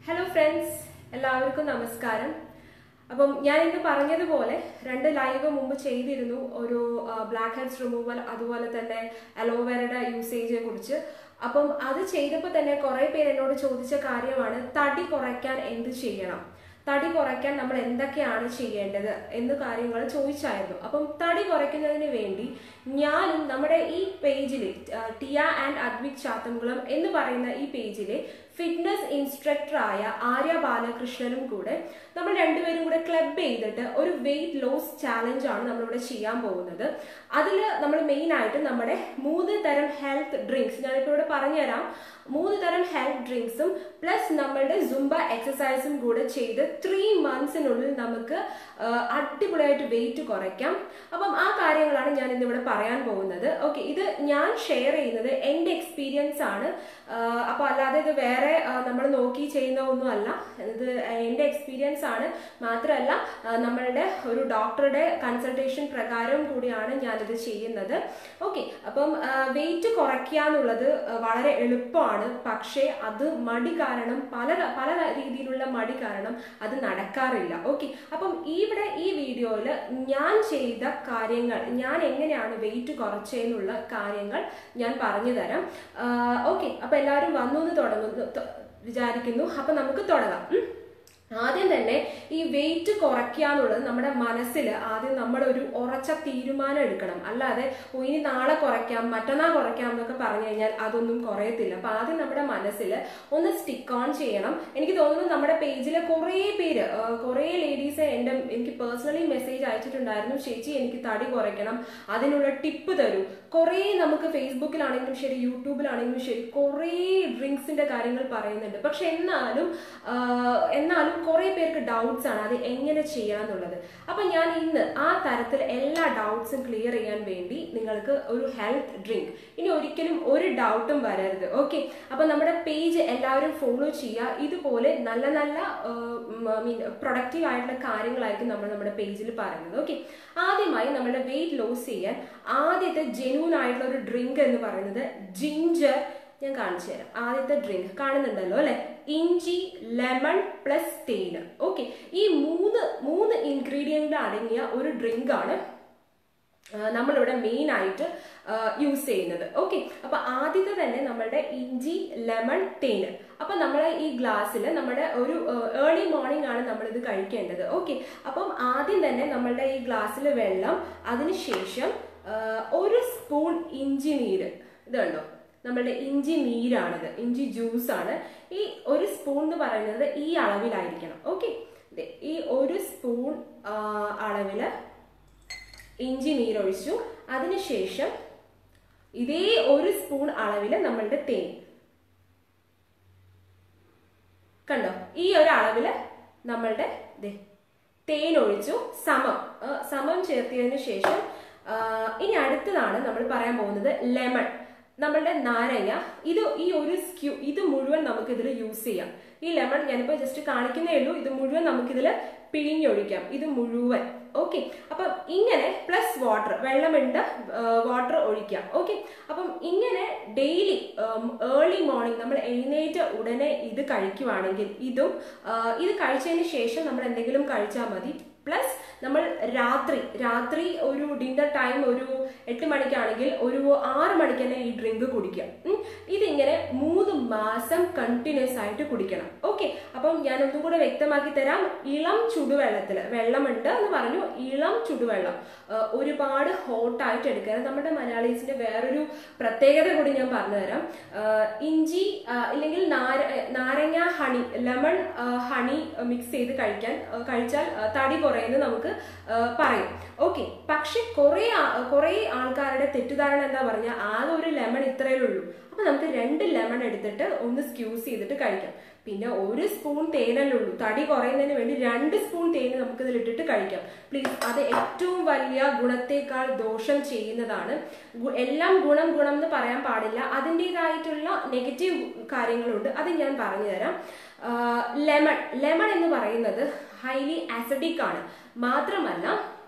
Hello friends എല്ലാവർക്കും നമസ്കാരം അപ്പം ഞാൻ ഇന്ന് പറഞ്ഞതുപോലെ രണ്ട് ലൈവ് മുമ്പ് ചെയ്തിരുന്നു ഒരു ബ്ലാക്ക് ഹെഡ്സ് റിമൂവൽ അതുപോലെ തന്നെ അലോവേരയുടെ യൂസേജിനെ കുറിച്ച് അപ്പം അത് ചെയ്തപ്പോൾ തന്നെ കുറേ പേര് എന്നോട് ചോദിച്ച കാര്യമാണ് തടി കുറയ്ക്കാൻ എന്ത് ചെയ്യണം തടി കുറയ്ക്കാൻ നമ്മൾ എന്തൊക്കെയാണ് ചെയ്യേണ്ടത് എന്ന് കാര്യങ്ങൾ ചോദിച്ചായിരുന്നു അപ്പം തടി കുറയ്ക്കുന്നതിന് വേണ്ടി ഞാനും നമ്മുടെ ഈ പേജിൽ ടിയ ആൻഡ് അദ്വിക് ചാത്തംകുളം എന്ന് പറയുന്ന ഈ പേജിലെ ഫിറ്റ്നസ് ഇൻസ്ട്രക്ടറായ ആര്യ ബാലകൃഷ്ണനും കൂടെ നമ്മൾ രണ്ടുപേരും കൂടെ ക്ലബ് ചെയ്തിട്ട് ഒരു വെയിറ്റ് ലോസ് ചാലഞ്ച് ആണ് നമ്മളിവിടെ ചെയ്യാൻ പോകുന്നത് അതിൽ നമ്മൾ മെയിൻ ആയിട്ട് നമ്മുടെ മൂന്ന് തരം ഹെൽത്ത് ഡ്രിങ്ക്സ് ഞാനിപ്പോൾ ഇവിടെ പറഞ്ഞുതരാം മൂന്ന് തരം ഹെൽത്ത് ഡ്രിങ്ക്സും പ്ലസ് നമ്മളുടെ സുംബ എക്സസൈസും കൂടെ ചെയ്ത് ത്രീ മന്ത്സിനുള്ളിൽ നമുക്ക് അടിപൊളിയായിട്ട് വെയിറ്റ് കുറയ്ക്കാം അപ്പം ആ കാര്യങ്ങളാണ് ഞാൻ ഇന്നിവിടെ പറയാൻ പോകുന്നത് ഓക്കെ ഇത് ഞാൻ ഷെയർ ചെയ്യുന്നത് എൻ്റെ എക്സ്പീരിയൻസ് ആണ് അപ്പോൾ അല്ലാതെ ഇത് വേറെ നമ്മൾ നോക്കി ചെയ്യുന്ന ഒന്നുമല്ല ഇത് എൻ്റെ എക്സ്പീരിയൻസ് ആണ് മാത്രമല്ല നമ്മളുടെ ഒരു ഡോക്ടറുടെ കൺസൾട്ടേഷൻ പ്രകാരം കൂടിയാണ് ഞാനിത് ചെയ്യുന്നത് ഓക്കെ അപ്പം വെയിറ്റ് കുറയ്ക്കുക എന്നുള്ളത് വളരെ എളുപ്പമാണ് പക്ഷേ അത് മടി കാരണം പല പല രീതിയിലുള്ള മടി കാരണം അത് നടക്കാറില്ല ഓക്കെ അപ്പം ഇവിടെ ഈ വീഡിയോയിൽ ഞാൻ ചെയ്ത കാര്യങ്ങൾ ഞാൻ എങ്ങനെയാണ് വെയിറ്റ് കുറച്ചതെന്നുള്ള കാര്യങ്ങൾ ഞാൻ പറഞ്ഞു തരാം ഓക്കെ അപ്പൊ എല്ലാവരും വന്നു എന്ന് തുടങ്ങുന്നു വിചാരിക്കുന്നു അപ്പൊ നമുക്ക് തുടങ്ങാം ആദ്യം തന്നെ ഈ വെയിറ്റ് കുറയ്ക്കുക എന്നുള്ളത് നമ്മുടെ മനസ്സിൽ ആദ്യം നമ്മൾ ഒരു ഉറച്ച തീരുമാനം എടുക്കണം അല്ലാതെ ഓ ഇനി നാളെ കുറയ്ക്കാം മറ്റന്നാൾ കുറയ്ക്കാം എന്നൊക്കെ പറഞ്ഞു കഴിഞ്ഞാൽ അതൊന്നും കുറയത്തില്ല അപ്പൊ ആദ്യം നമ്മുടെ മനസ്സിൽ ഒന്ന് സ്റ്റിക്ക് ഓൺ ചെയ്യണം എനിക്ക് തോന്നുന്നു നമ്മുടെ പേജിൽ കുറേ പേര് കുറേ ലേഡീസ് എൻ്റെ എനിക്ക് പേഴ്സണലി മെസ്സേജ് അയച്ചിട്ടുണ്ടായിരുന്നു ചേച്ചി എനിക്ക് തടി കുറയ്ക്കണം അതിനുള്ള ടിപ്പ് തരൂ കുറേ നമുക്ക് ഫേസ്ബുക്കിലാണെങ്കിലും ശരി യൂട്യൂബിലാണെങ്കിലും ശരി കുറേ ഡ്രിങ്ക്സിന്റെ കാര്യങ്ങൾ പറയുന്നുണ്ട് പക്ഷെ എന്നാലും എന്നാലും കുറെ പേർക്ക് ഡൗട്ട്സ് ആണ് അത് എങ്ങനെ ചെയ്യാന്നുള്ളത് അപ്പൊ ഞാൻ ഇന്ന് ആ തരത്തിൽ എല്ലാ ഡൗട്ട്സും ക്ലിയർ ചെയ്യാൻ വേണ്ടി നിങ്ങൾക്ക് ഒരു ഹെൽത്ത് ഡ്രിങ്ക് ഇനി ഒരിക്കലും ഒരു ഡൗട്ടും വരരുത് ഓക്കെ അപ്പൊ നമ്മുടെ പേജ് എല്ലാവരും ഫോളോ ചെയ്യുക ഇതുപോലെ നല്ല നല്ല മീൻ പ്രൊഡക്റ്റീവ് ആയിട്ടുള്ള കാര്യങ്ങളായിരിക്കും നമ്മൾ നമ്മുടെ പേജിൽ പറയുന്നത് ഓക്കെ ആദ്യമായി നമ്മുടെ വെയിറ്റ് ലോസ് ചെയ്യാൻ ആദ്യത്തെ ജെന്യൂൻ ആയിട്ടുള്ള ഒരു ഡ്രിങ്ക് എന്ന് പറയുന്നത് ജിഞ്ചർ ഞാൻ കാണിച്ചു തരാം ആദ്യത്തെ ഡ്രിങ്ക് കാണുന്നുണ്ടല്ലോ അല്ലെ ഇഞ്ചി ലെമൺ പ്ലസ് തേന് ഓക്കെ ഈ മൂന്ന് മൂന്ന് ഇൻഗ്രീഡിയൻ്റ് അടങ്ങിയ ഒരു ഡ്രിങ്ക് ആണ് നമ്മളിവിടെ മെയിൻ ആയിട്ട് യൂസ് ചെയ്യുന്നത് ഓക്കെ അപ്പൊ ആദ്യത്തെ തന്നെ നമ്മളുടെ ഇഞ്ചി ലെമൺ തേന് അപ്പൊ നമ്മൾ ഈ ഗ്ലാസ്സിൽ നമ്മുടെ ഒരു ഏർലി മോർണിംഗ് ആണ് നമ്മൾ ഇത് കഴിക്കേണ്ടത് ഓക്കെ അപ്പം ആദ്യം തന്നെ നമ്മളുടെ ഈ ഗ്ലാസ്സിൽ വെള്ളം അതിനുശേഷം ഒരു സ്പൂൺ ഇഞ്ചി നീര് ഇത് കണ്ടോ നമ്മളുടെ ഇഞ്ചി നീരാണിത് ഇഞ്ചി ജ്യൂസ് ആണ് ഈ ഒരു സ്പൂൺ എന്ന് പറയുന്നത് ഈ അളവിലായിരിക്കണം ഓക്കെ ഈ ഒരു സ്പൂൺ അളവില് ഇഞ്ചി നീരൊഴിച്ചു അതിനുശേഷം ഇതേ ഒരു സ്പൂൺ അളവില് നമ്മളുടെ തേൻ കണ്ടോ ഈ ഒരു അളവില് നമ്മളുടെ തേൻ ഒഴിച്ചു സമം സമം ചേർത്തതിനു ശേഷം ഇനി അടുത്തതാണ് നമ്മൾ പറയാൻ പോകുന്നത് ലെമൺ നമ്മളുടെ നാരങ്ങ ഇത് ഈ ഒരു സ്ക്യൂ ഇത് മുഴുവൻ നമുക്ക് ഇതിൽ യൂസ് ചെയ്യാം ഈ ലെമൺ ഞാനിപ്പോൾ ജസ്റ്റ് കാണിക്കുന്നേ ഉള്ളൂ ഇത് മുഴുവൻ നമുക്കിതിൽ പിഴിഞ്ഞൊഴിക്കാം ഇത് മുഴുവൻ ഓക്കെ അപ്പം ഇങ്ങനെ പ്ലസ് വാട്ടർ വെള്ളമുണ്ട് വാട്ടർ ഒഴിക്കാം ഓക്കെ അപ്പം ഇങ്ങനെ ഡെയിലി ഏർലി മോർണിംഗ് നമ്മൾ എഴുന്നേറ്റ് ഉടനെ ഇത് കഴിക്കുവാണെങ്കിൽ ഇതും ഇത് കഴിച്ചതിന് ശേഷം നമ്മൾ എന്തെങ്കിലും കഴിച്ചാൽ മതി പ്ലസ് നമ്മൾ രാത്രി രാത്രി ഒരു ഡിന്നർ ടൈം ഒരു എട്ട് മണിക്കാണെങ്കിൽ ഒരു ആറ് മണിക്ക് തന്നെ ഈ ഡ്രിങ്ക് കുടിക്കാം ഇതിങ്ങനെ മൂന്ന് മാസം കണ്ടിന്യൂസ് ആയിട്ട് കുടിക്കണം ഓക്കെ അപ്പം ഞാൻ ഒന്നും കൂടെ വ്യക്തമാക്കി തരാം ഇളം ചുടുവെള്ളത്തിൽ വെള്ളമുണ്ട് എന്ന് പറഞ്ഞു ഇളം ചുടുവെള്ളം ഒരുപാട് ഹോട്ടായിട്ട് എടുക്കുക നമ്മുടെ മലയാളീസിന്റെ വേറൊരു പ്രത്യേകത കൂടി ഞാൻ പറഞ്ഞു തരാം ഇഞ്ചി ഇല്ലെങ്കിൽ നാരങ്ങ ഹണി ലെമൺ ഹണി മിക്സ് ചെയ്ത് കഴിക്കാൻ കഴിച്ചാൽ തടി കുറയുന്നു നമുക്ക് പറയും ഓക്കെ പക്ഷെ കുറെ കുറെ ആൾക്കാരുടെ തെറ്റിദ്ധാരണ എന്താ പറഞ്ഞാൽ ആകെ ഒരു ലെമൺ ഇത്രയേ ഉള്ളൂ അപ്പൊ നമുക്ക് രണ്ട് ലെമൺ എടുത്തിട്ട് ഒന്ന് സ്ക്യൂസ് ചെയ്തിട്ട് കഴിക്കാം പിന്നെ ഒരു സ്പൂൺ തേനല്ലേ ഉള്ളൂ തടി കുറയുന്നതിന് വേണ്ടി രണ്ട് സ്പൂൺ തേന് നമുക്ക് ഇതിൽ ഇട്ടിട്ട് കഴിക്കാം പ്ലീസ് അത് ഏറ്റവും വലിയ ഗുണത്തേക്കാൾ ദോഷം ചെയ്യുന്നതാണ് എല്ലാം ഗുണം ഗുണം എന്ന് പറയാൻ പാടില്ല അതിൻ്റെതായിട്ടുള്ള നെഗറ്റീവ് കാര്യങ്ങളുണ്ട് അത് ഞാൻ പറഞ്ഞു തരാം ലെമൺ ലെമൺ എന്ന് പറയുന്നത് ഹൈലി ആസിഡിക് ആണ് മാത്രമല്ല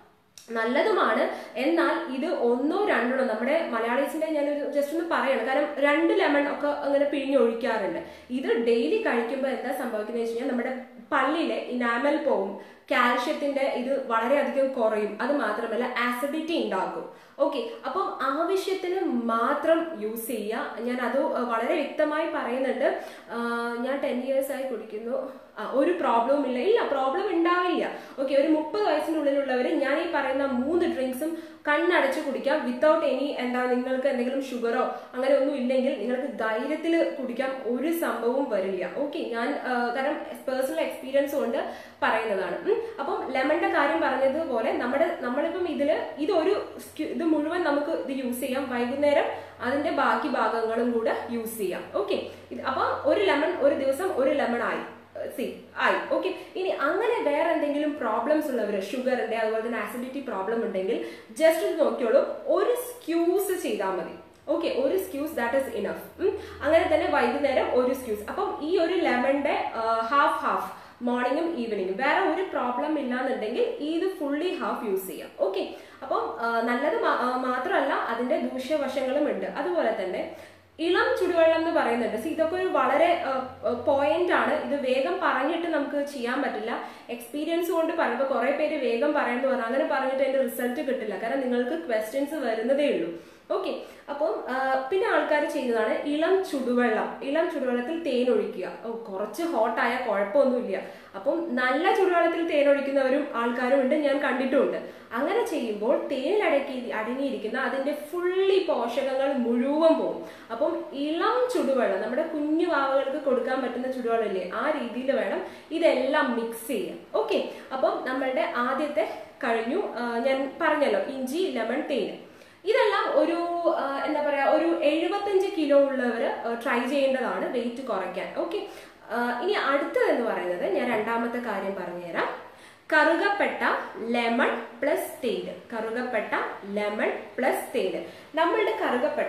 നല്ലതുമാണ് എന്നാൽ ഇത് ഒന്നോ രണ്ടെണ്ണോ നമ്മുടെ മലയാളീസിന്റെ ഞാനൊരു ജസ്റ്റ് ഒന്ന് പറയണം കാരണം രണ്ട് ലെമൺ ഒക്കെ അങ്ങനെ പിഴിഞ്ഞൊഴിക്കാറുണ്ട് ഇത് ഡെയിലി കഴിക്കുമ്പോൾ എന്താ സംഭവിക്കുന്നത് വെച്ച് കഴിഞ്ഞാൽ നമ്മുടെ പല്ലിലെ ഇനാമൽ പോവും കാൽഷ്യത്തിന്റെ ഇത് വളരെയധികം കുറയും അത് മാത്രമല്ല ആസിഡിറ്റി ഉണ്ടാക്കും ഓക്കെ അപ്പം ആവശ്യത്തിന് മാത്രം യൂസ് ചെയ്യുക ഞാൻ അത് വളരെ വ്യക്തമായി പറയുന്നുണ്ട് ആ, ഞാൻ ടെൻ ഇയേഴ്സ് ആയി കുടിക്കുന്നു ആ, ഒരു പ്രോബ്ലവും ഇല്ല ഇല്ല പ്രോബ്ലം ഉണ്ടാവില്ല ഓക്കെ ഒരു മുപ്പത് വയസ്സിനുള്ളിലുള്ളവർ ഞാൻ ഈ പറയുന്ന മൂന്ന് ഡ്രിങ്ക്സും കണ്ണടച്ച് കുടിക്കാം വിത്തൗട്ട് എനി എന്താ നിങ്ങൾക്ക് എന്തെങ്കിലും ഷുഗറോ അങ്ങനെ ഒന്നും ഇല്ലെങ്കിൽ നിങ്ങൾക്ക് ധൈര്യത്തിൽ കുടിക്കാം ഒരു സംഭവവും വരില്ല ഓക്കെ ഞാൻ ആ, കാരണം പേഴ്സണൽ എക്സ്പീരിയൻസ് കൊണ്ട് പറയുന്നതാണ് ഉം. അപ്പം ലെമണിന്റെ കാര്യം പറഞ്ഞതുപോലെ നമ്മുടെ നമ്മളിപ്പം ഇതില് ഇതൊരു സ്ക്യു- ഇത് മുഴുവൻ നമുക്ക് ഇത് യൂസ് ചെയ്യാം വൈകുന്നേരം അതിന്റെ ബാക്കി ഭാഗങ്ങളും കൂടെ യൂസ് ചെയ്യാം ഓക്കെ അപ്പൊ ഒരു ലെമൺ ഒരു ദിവസം ഒരു ലെമൺ ആയി സി ആയി ഓക്കെ ഇനി അങ്ങനെ വേറെ എന്തെങ്കിലും പ്രോബ്ലംസ് ഉള്ളവർ ഷുഗറിന്റെ അതുപോലെ തന്നെ ആസിഡിറ്റി പ്രോബ്ലം ഉണ്ടെങ്കിൽ ജസ്റ്റ് ഒന്ന് നോക്കിയോളൂ ഒരു സ്ക്യൂസ് ചെയ്താൽ മതി ഓക്കെ ഒരു സ്ക്യൂസ് ദാറ്റ് ഇസ് ഇനഫ് അങ്ങനെ തന്നെ വൈകുന്നേരം ഒരു സ്ക്യൂസ് അപ്പം ഈ ഒരു ലെമണിന്റെ ഹാഫ് ഹാഫ് മോർണിംഗും ഈവനിങ്ങും വേറെ ഒരു പ്രോബ്ലം ഇല്ലാന്നുണ്ടെങ്കിൽ ഇത് ഫുള്ളി ഹാഫ് യൂസ് ചെയ്യാം ഓക്കെ അപ്പം ആ, നല്ലത് മാ- ആ, മാത്രമല്ല അതിന്റെ ദൂഷ്യവശങ്ങളും ഉണ്ട് അതുപോലെ തന്നെ ഇളം ചുടുവെള്ളം എന്ന് പറയുന്നുണ്ട് സി ഇതൊക്കെ ഒരു വളരെ പോയിന്റ് ആണ് ഇത് വേഗം പറഞ്ഞിട്ട് നമുക്ക് ചെയ്യാൻ പറ്റില്ല എക്സ്പീരിയൻസ് കൊണ്ട് പറയുമ്പോൾ കുറെ പേര് വേഗം പറയുന്നു പറഞ്ഞു അങ്ങനെ പറഞ്ഞിട്ട് അതിന്റെ റിസൾട്ട് കിട്ടില്ല കാരണം നിങ്ങൾക്ക് ക്വസ്റ്റ്യൻസ് വരുന്നതേ ഉള്ളൂ ഓക്കെ അപ്പം ആ, പിന്നെ ആൾക്കാർ ചെയ്യുന്നതാണ് ഇളം ചുടുവെള്ളം ഇളം ചുടുവെള്ളത്തിൽ തേൻ ഒഴിക്കുക ഓ കുറച്ച് ഹോട്ടായ കുഴപ്പമൊന്നുമില്ല അപ്പം നല്ല ചുടുവെള്ളത്തിൽ തേൻ ഒഴിക്കുന്നവരും ആൾക്കാരും ഉണ്ട് ഞാൻ കണ്ടിട്ടുമുണ്ട് അങ്ങനെ ചെയ്യുമ്പോൾ തേനിൽ അടക്കി അടങ്ങിയിരിക്കുന്ന അതിന്റെ ഫുള്ളി പോഷകങ്ങൾ മുഴുവൻ പോകും അപ്പം ഇളം ചുടുവെള്ളം നമ്മുടെ കുഞ്ഞു വാവകൾക്ക് കൊടുക്കാൻ പറ്റുന്ന ചുടുവെള്ളം ഇല്ലേ ആ രീതിയിൽ വേണം ഇതെല്ലാം മിക്സ് ചെയ്യാൻ ഓക്കെ അപ്പം നമ്മളുടെ ആദ്യത്തെ കഴിഞ്ഞു ആ, ഞാൻ പറഞ്ഞല്ലോ ഇഞ്ചി ലെമൺ തേൻ ഇതെല്ലാം ഒരു ആ, എന്താ പറയാ ഒരു എഴുപത്തഞ്ച് കിലോ ഉള്ളവർ ട്രൈ ചെയ്യേണ്ടതാണ് വെയിറ്റ് കുറയ്ക്കാൻ ഓക്കെ ഇനി അടുത്തത് എന്ന് പറയുന്നത് ഞാൻ രണ്ടാമത്തെ കാര്യം പറഞ്ഞുതരാം കറുകപ്പെട്ട ലെമൺ പ്ലസ് തേയില കറുകപ്പെട്ട ലെമൺ പ്ലസ് തേയില നമ്മളുടെ കറുകപ്പെട്ട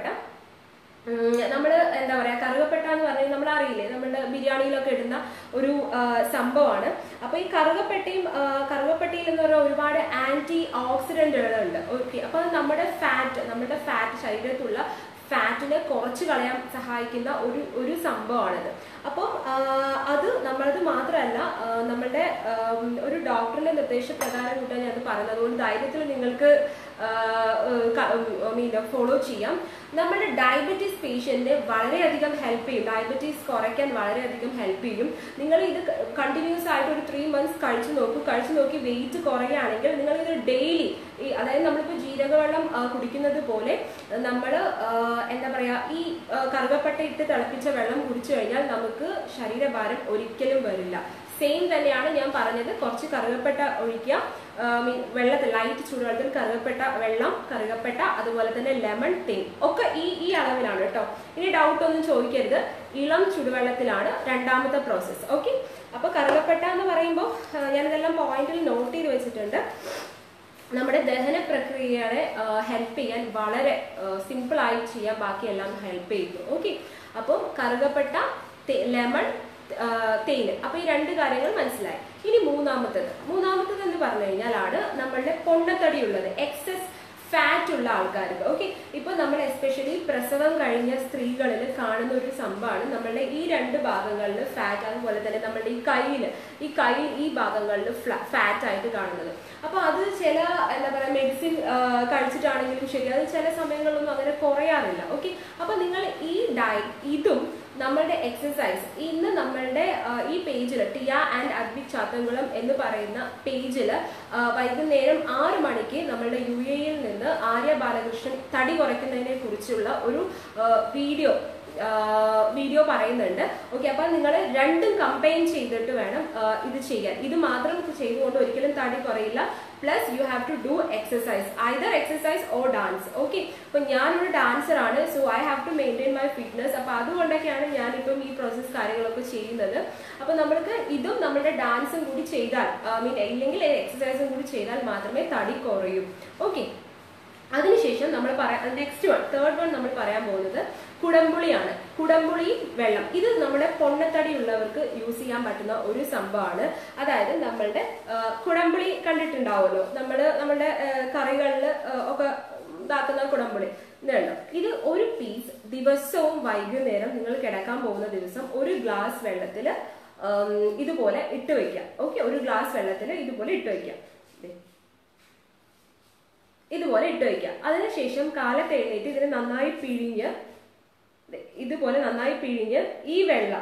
നമ്മൾ എന്താ പറയാ കറുകപ്പെട്ട എന്ന് പറഞ്ഞാൽ നമ്മൾ അറിയില്ലേ നമ്മുടെ ബിരിയാണിയിലൊക്കെ ഇടുന്ന ഒരു ആ, സംഭവമാണ് അപ്പൊ ഈ കറുകപ്പെട്ടയും ആ, കറുകപ്പെട്ടയിൽ എന്ന് പറഞ്ഞാൽ ഒരുപാട് ആന്റി ഓക്സിഡന്റുകളുണ്ട് ഓക്കെ അപ്പൊ അത് നമ്മുടെ ഫാറ്റ് നമ്മുടെ ഫാറ്റ് ശരീരത്തുള്ള ഫാറ്റിനെ കുറച്ച് കളയാൻ സഹായിക്കുന്ന ഒരു ഒരു സംഭവമാണിത് അപ്പം ആ, അത് നമ്മളത് മാത്രമല്ല ആ, നമ്മളുടെ ആം, ഒരു ഡോക്ടറിന്റെ നിർദ്ദേശപ്രകാരം കൂട്ടാൻ ഞാൻ പറയുന്നത് അതുകൊണ്ട് ധൈര്യത്തിൽ നിങ്ങൾക്ക് മീൻ ഫോളോ ചെയ്യാം നമ്മുടെ ഡയബറ്റീസ് പേഷ്യന്റിനെ വളരെയധികം ഹെൽപ്പ് ചെയ്യും ഡയബറ്റീസ് കുറയ്ക്കാൻ വളരെയധികം ഹെൽപ്പ് ചെയ്യും നിങ്ങൾ ഇത് കണ്ടിന്യൂസ് ആയിട്ട് ഒരു ത്രീ മന്ത്സ് കഴിച്ചു നോക്കൂ കഴിച്ചു നോക്കി വെയിറ്റ് കുറയുകയാണെങ്കിൽ നിങ്ങൾ ഇത് ഡെയിലി ഈ അതായത് നമ്മളിപ്പോൾ ജീരകവെള്ളം ആ, കുടിക്കുന്നത് പോലെ നമ്മൾ എന്താ പറയാ ഈ ആ, കറുകപ്പട്ട ഇട്ട് തിളപ്പിച്ച വെള്ളം കുടിച്ചു കഴിഞ്ഞാൽ നമുക്ക് ശരീരഭാരം ഒരിക്കലും വരില്ല സെയിം തന്നെയാണ് ഞാൻ പറഞ്ഞത് കുറച്ച് കറുകപ്പട്ട ഒഴിക്കുക ആ, മീ- വെള്ളത്തിൽ ലൈറ്റ് ചൂടുവെള്ളത്തിൽ കറുകപ്പെട്ട വെള്ളം കറുകപ്പെട്ട അതുപോലെ തന്നെ ലെമൺ തേൻ ഒക്കെ ഈ ഈ അളവിലാണ് കേട്ടോ ഇനി ഡൗട്ട് ഒന്നും ചോദിക്കരുത് ഇളം ചുടുവെള്ളത്തിലാണ് രണ്ടാമത്തെ പ്രോസസ്സ് ഓക്കെ അപ്പൊ കറുകപ്പെട്ട എന്ന് പറയുമ്പോൾ ഞാനിതെല്ലാം പോയിന്റിൽ നോട്ട് ചെയ്ത് വെച്ചിട്ടുണ്ട് നമ്മുടെ ദഹന പ്രക്രിയയെ ഹെൽപ്പ് ചെയ്യാൻ വളരെ സിമ്പിൾ ആയി ചെയ്യാൻ ബാക്കിയെല്ലാം ഹെൽപ്പ് ചെയ്യുന്നു ഓക്കെ അപ്പം കറുകപ്പെട്ട ലെമൺ തേയില അപ്പൊ ഈ രണ്ട് കാര്യങ്ങൾ മനസ്സിലായി ഇനി മൂന്നാമത്തത് മൂന്നാമത്തത് എന്ന് പറഞ്ഞു കഴിഞ്ഞാലാണ് നമ്മളുടെ പൊണ്ണത്തടി ഉള്ളത് എക്സസ് ഫാറ്റ് ഉള്ള ആൾക്കാർക്ക് ഓക്കെ ഇപ്പൊ നമ്മൾ എസ്പെഷ്യലി പ്രസവം കഴിഞ്ഞ സ്ത്രീകളിൽ കാണുന്ന ഒരു സംഭവമാണ് നമ്മളുടെ ഈ രണ്ട് ഭാഗങ്ങളിൽ ഫാറ്റ് അതുപോലെ തന്നെ നമ്മളുടെ ഈ കയ്യിൽ ഈ കൈ ഈ ഭാഗങ്ങളിൽ ഫാറ്റ് ആയിട്ട് കാണുന്നത് അപ്പൊ അത് ചില എന്താ പറയാ മെഡിസിൻ കഴിച്ചിട്ടാണെങ്കിലും ശരി അത് ചില സമയങ്ങളിലൊന്നും അങ്ങനെ കുറയാറില്ല ഓക്കെ അപ്പൊ നിങ്ങൾ ഈ ഡയറ്റ് ഇതും നമ്മളുടെ എക്സസൈസ് ഇന്ന് നമ്മളുടെ ആ, ഈ പേജിൽ ടിയ ആൻഡ് അദ്വിക് ചാത്തൻകുളം എന്ന് പറയുന്ന പേജിൽ വൈകുന്നേരം ആറ് മണിക്ക് നമ്മളുടെ യു എയിൽ നിന്ന് ആര്യ ബാലകൃഷ്ണൻ തടി കുറയ്ക്കുന്നതിനെ കുറിച്ചുള്ള ഒരു വീഡിയോ വീഡിയോ പറയുന്നുണ്ട് ഓക്കെ അപ്പൊ നിങ്ങൾ രണ്ടും കമ്പൈൻ ചെയ്തിട്ട് വേണം ആ, ഇത് ചെയ്യാൻ ഇത് മാത്രം ചെയ്തുകൊണ്ട് ഒരിക്കലും തടി കുറയില്ല plus you have to do exercise either exercise or dance okay അപ്പൊ ഞാനൊരു ഡാൻസർ ആണ് so I have to maintain my fitness അപ്പൊ അതുകൊണ്ടൊക്കെയാണ് ഞാനിപ്പം ഈ പ്രോസസ് കാര്യങ്ങളൊക്കെ ചെയ്യുന്നത് അപ്പൊ നമ്മൾക്ക് ഇതും നമ്മുടെ ഡാൻസും കൂടി ചെയ്താൽ ഐ മീൻ ഇല്ലെങ്കിൽ എക്സസൈസും കൂടി ചെയ്താൽ മാത്രമേ തടി കുറയൂ ഓക്കെ അതിനുശേഷം നമ്മൾ പറയാം നെക്സ്റ്റ് വൺ തേർഡ് വൺ നമ്മൾ പറയാൻ പോകുന്നത് കുടംപുളിയാണ് കുടംപുളി വെള്ളം ഇത് നമ്മുടെ പൊണ്ണത്തടി ഉള്ളവർക്ക് യൂസ് ചെയ്യാൻ പറ്റുന്ന ഒരു സംഭവമാണ് അതായത് നമ്മളുടെ ആ, കുടംപുളി കണ്ടിട്ടുണ്ടാവുമല്ലോ നമ്മൾ നമ്മുടെ കറികളിൽ ഒക്കെ ഇതാക്കുന്ന കുടംപുളി ഇതുണ്ടോ ഇത് ഒരു പീസ് ദിവസവും വൈകുന്നേരം നിങ്ങൾ കിടക്കാൻ പോകുന്ന ദിവസം ഒരു ഗ്ലാസ് വെള്ളത്തിൽ ഇതുപോലെ ഇട്ട് വെക്കാം ഓക്കെ ഒരു ഗ്ലാസ് വെള്ളത്തിൽ ഇതുപോലെ ഇട്ട് വെക്കാം ദേ. ഇതുപോലെ ഇട്ട് വെക്കാം അതിനുശേഷം കാലത്ത് എഴുന്നേറ്റ് ഇതിനെ നന്നായി പിഴിഞ്ഞ് ദേ, ഇതുപോലെ നന്നായി പിഴിഞ്ഞ് ഈ വെള്ളം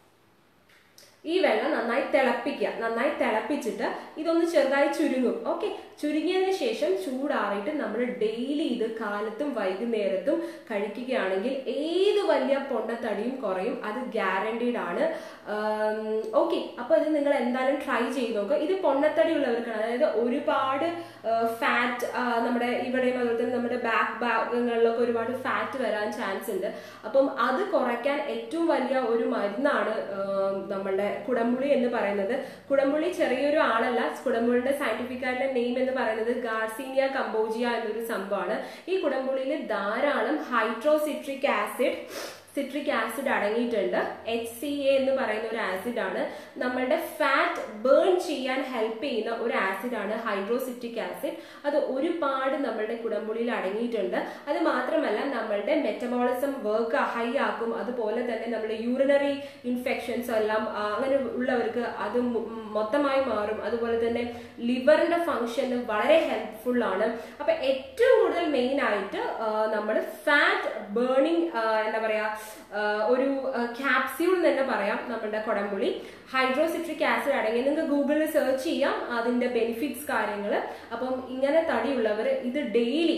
ഈ വെള്ളം നന്നായി തിളപ്പിക്കുക നന്നായി തിളപ്പിച്ചിട്ട് ഇതൊന്ന് ചെറുതായി ചുരുങ്ങും ഓക്കെ ചുരുങ്ങിയതിന് ശേഷം ചൂടാറിയിട്ട് നമ്മൾ ഡെയിലി ഇത് കാലത്തും വൈകുന്നേരത്തും കഴിക്കുകയാണെങ്കിൽ ഏത് വലിയ പൊണ്ണത്തടിയും കുറയും അത് ഗ്യാരണ്ടീഡ് ആണ് ഓക്കെ അപ്പോൾ ഇത് നിങ്ങൾ എന്തായാലും ട്രൈ ചെയ്ത് നോക്കുക ഇത് പൊണ്ണത്തടി ഉള്ളവർക്കാണ് അതായത് ഒരുപാട് ഫാറ്റ് നമ്മുടെ ഇവിടെയും അതുപോലെ തന്നെ നമ്മുടെ ബാക്ക് ഭാഗങ്ങളിലൊക്കെ ഒരുപാട് ഫാറ്റ് വരാൻ ചാൻസ് ഉണ്ട് അപ്പം അത് കുറയ്ക്കാൻ ഏറ്റവും വലിയ ഒരു മരുന്നാണ് ആം, നമ്മളുടെ കുടംപുളി എന്ന് പറയുന്നത് കുടംപുളി ചെറിയൊരു ആളല്ല കുടംപുളിയുടെ സയന്റിഫിക് ആയിട്ടുള്ള നെയിം എന്ന് പറയുന്നത് ഗാർസീനിയ കമ്പോജിയ എന്നൊരു സംഭവമാണ് ഈ കുടംപുളിയിൽ ധാരാളം ഹൈഡ്രോസിട്രിക് ആസിഡ് സിട്രിക് ആസിഡ് അടങ്ങിയിട്ടുണ്ട് എച്ച് സി എ എന്ന് പറയുന്ന ഒരു ആസിഡാണ് നമ്മളുടെ ഫാറ്റ് ബേൺ ചെയ്യാൻ ഹെൽപ്പ് ചെയ്യുന്ന ഒരു ആസിഡാണ് ഹൈഡ്രോസിട്രിക് ആസിഡ് അത് ഒരുപാട് നമ്മളുടെ കുടംപുളിയിൽ അടങ്ങിയിട്ടുണ്ട് അത് മാത്രമല്ല നമ്മളുടെ മെറ്റബോളിസം വർക്ക് ഹൈ ആക്കും അതുപോലെ തന്നെ നമ്മുടെ യൂറിനറി ഇൻഫെക്ഷൻസ് എല്ലാം ആ, അങ്ങനെ ഉള്ളവർക്ക് അത് മൊ- മൊത്തമായി മാറും അതുപോലെ തന്നെ ലിവറിന്റെ ഫങ്ഷന് വളരെ ഹെൽപ്ഫുൾ ആണ് അപ്പൊ ഏറ്റവും കൂടുതൽ മെയിൻ ആയിട്ട് നമ്മൾ ഫാറ്റ് ബേണിംഗ് എന്താ പറയാ ആ, ഒരു ക്യാപ്സ്യൂൾ തന്നെ പറയാം നമ്മുടെ കൊടംപുളി ഹൈഡ്രോസിട്രിക് ആസിഡ് അടങ്ങി നിങ്ങൾക്ക് ഗൂഗിളിൽ സെർച്ച് ചെയ്യാം അതിന്റെ ബെനിഫിറ്റ്സ് കാര്യങ്ങൾ അപ്പം ഇങ്ങനെ തടിയുള്ളവർ ഇത് ഡെയിലി